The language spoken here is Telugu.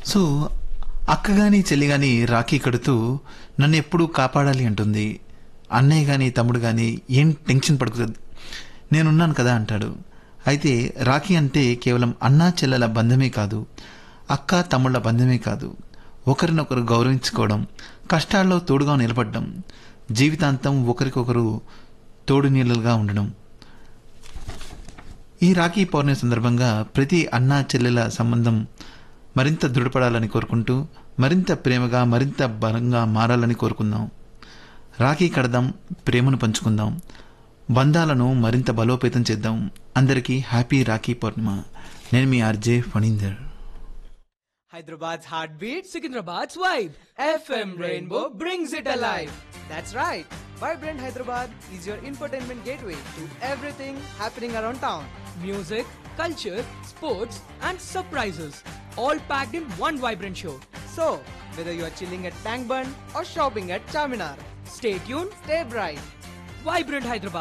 సో అక్క గాని చెల్లి గాని రాఖీ కడుతూ నన్ను ఎప్పుడూ కాపాడాలి అంటుంది అన్నయ్య గాని తమ్ముడు గాని ఏం టెన్షన్ పడుతుంది నేనున్నాను కదా అంటాడు అయితే రాఖీ అంటే కేవలం అన్నా చెల్లెల బంధమే కాదు అక్క తమ్ముళ్ళ బంధమే కాదు ఒకరినొకరు గౌరవించుకోవడం కష్టాల్లో తోడుగా నిలబడడం జీవితాంతం ఒకరికొకరు తోడు నీళ్ళుగా ఉండడం ఈ రాఖీ పౌర్ణమి సందర్భంగా ప్రతి అన్నా చెల్లెల సంబంధం మరింత దృఢపడాలని కోరుకుంటూ మరింత ప్రేమగా మరింత బలంగా మారాలని కోరుకుందాం రాఖీ కడదాం ప్రేమను పంచుకుందాం బంధాలను మరింత బలోపేతం చేద్దాం అందరికీ హ్యాపీ రాఖీ పౌర్ణిమ నేను మీ RJ Phanindar Hyderabad's heartbeat, Secunderabad's vibe. FM Rainbow brings it alive. That's right. Vibrant Hyderabad is your infotainment gateway to everything happening around town. Music, culture, sports, and surprises. All packed in one vibrant show. So, whether you are chilling at Tank Bund or shopping at Charminar, stay tuned, stay bright. Vibrant Hyderabad.